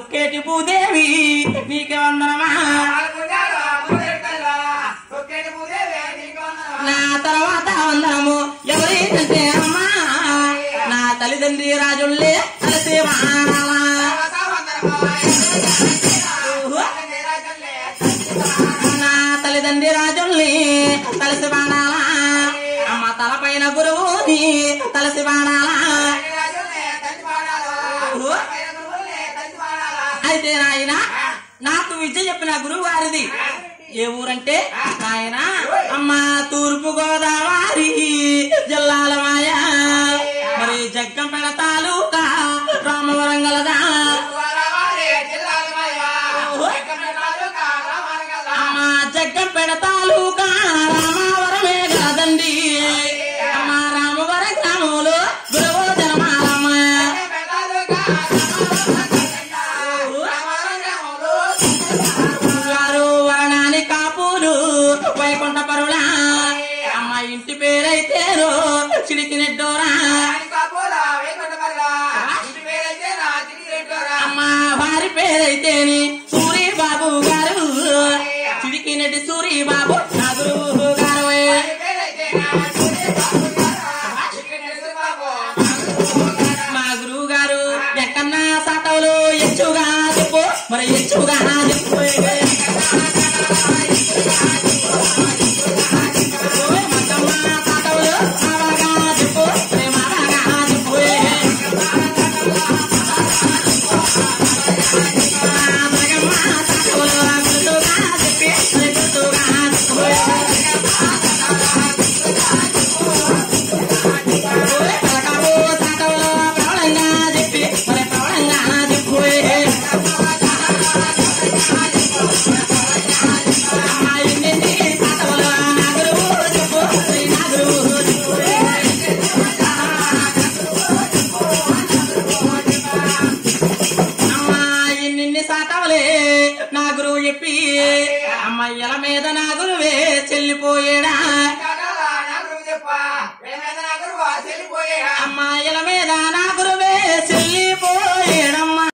సుక్కేటి భూదేవి నీకే వందనమా నా తర్వాత వందనము ఎవరైతే అమ్మా నా తల్లిదండ్రి రాజుల్లే కలిసి వాడాలా నా తల్లిదండ్రి రాజుల్ని కలిసి వాడాలా అమ్మ తలపైన గురువుని కలిసి వాడాలా అయితే నాయన నాకు విద్య చెప్పిన గురువు గారిది ఏ ఊరంటే నాయన అమ్మ తూర్పు గోదావరి జిల్లాల మాయ మరి జగ్గంపేట తాలూకా రామవరం గలదా అమ్మ జగ్గంపేట తాలూకా రామవరమే గలదండి అమ్మ రామవరం గ్రామంలో గురువు జనమాలమ్మ గారు వరణాని కాపులు వైకుంఠ పరులా అమ్మ ఇంటి పేరైతేరో చిడికి నెడ్డోరా అమ్మ వారి పేరైతేని సూరి బాబు గారు చిడికి నెడ్డి సూరి బాబు నా గురువు గారు మా గురువు గారు ఎక్కన్నా సాటవులు ఎచ్చుగా చెప్పు మరి ఎచ్చుగా చెప్పు మక్కమ్మ సాటవులు మావాగా చెప్పు మరి మావాగా చెప్పు మగమ్మ సాటవులు గుర్తుగా చెప్పి మరి గుర్తుగా చెప్పు పలకవు సాటవులు ప్రవళంగా చెప్పి మరి ప్రవళంగా చెప్పు అమ్మాయి నిండి సాటవులు నా గురువు చెప్పు మరి నా గురువు చెప్పు అమ్మాయి నిన్ని సాటవలే నా గురువు చెప్పి అమ్మాయిల మీద నా గురువే చెల్లిపోయేడా అమ్మాయిల మీద నా గురువే చెల్లిపోయేడా